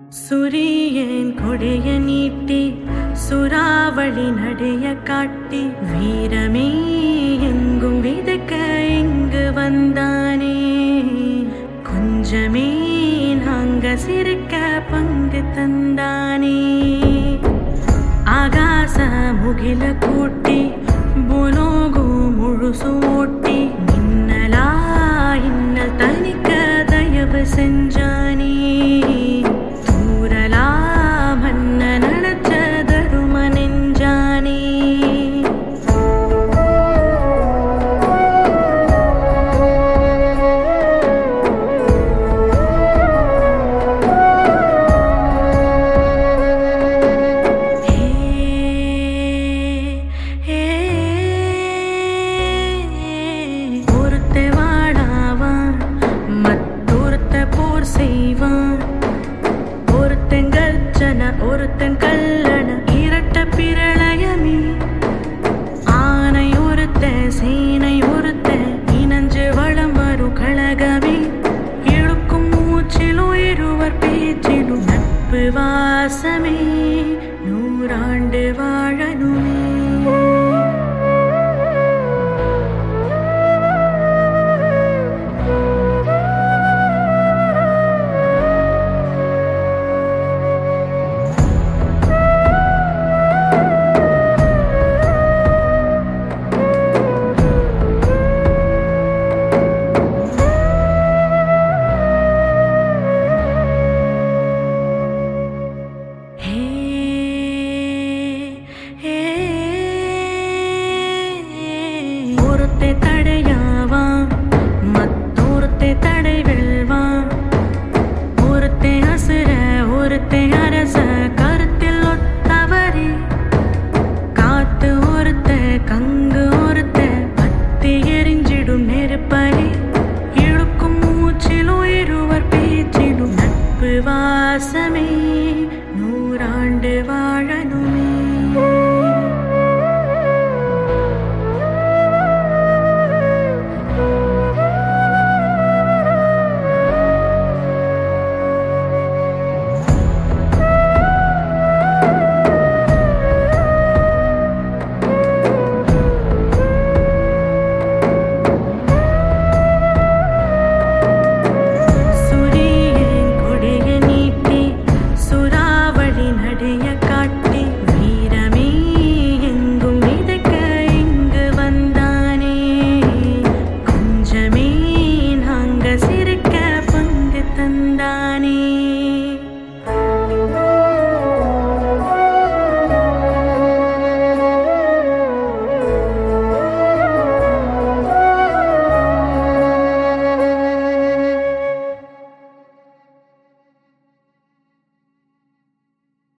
சுரியன் கொடைய நீட்டி சுறாவளி நடைய காட்டி வீரமே எங்கும் விதக்க இங்கு வந்தானே கொஞ்சமே நாங்க சிரிக்க பங்கு தந்தானே ஆகாச முகில கூட்டி புலோகு முழுசு ஓட்டி மின்னலா இன்னல் தனிக்க தயவு செஞ்சானே தூரலா மன்ன நடச்ச தரும நெஞ்சானே ஒருத்த வாடாவான் மற்றொருத்த போர் செய்வான் ஒருத்தன் கர்ஜன ஒருத்தன் கல்லண இரட்ட பிரளயமே ஆனை ஒருத்த சேனை ஒருத்த இனஞ்சு வளம் வரும் கழகமே இழுக்கும் மூச்சிலும் இருவர் பேச்சிலும் நட்பு வாசமே நூறாண்டு வாழணுமே ஹே ஹே ஒருத்தை தடையாவான் மத்தொருத்தை தடை வெல்வான் ஒருத்தை அசுர ஒருத்தை அரச கருத்தில் ஒத்தவரே காத்து ஒருத்த கங்கு ஒருத்த பத்தி எரிஞ்சிடும் நெருப்பலே இழுக்கும் மூச்சிலும் இருவர் பேச்சிலும் நட்பு வாசமே நூறாண்டு வாழணுமே சுரியன் கொடைய நீட்டி சுறாவளி நடைய காட்டி வீரமே எங்கும் விதக்க இங்கு வந்தானே கொஞ்சமே நாங்க சிரிக்க பங்கு தந்தானே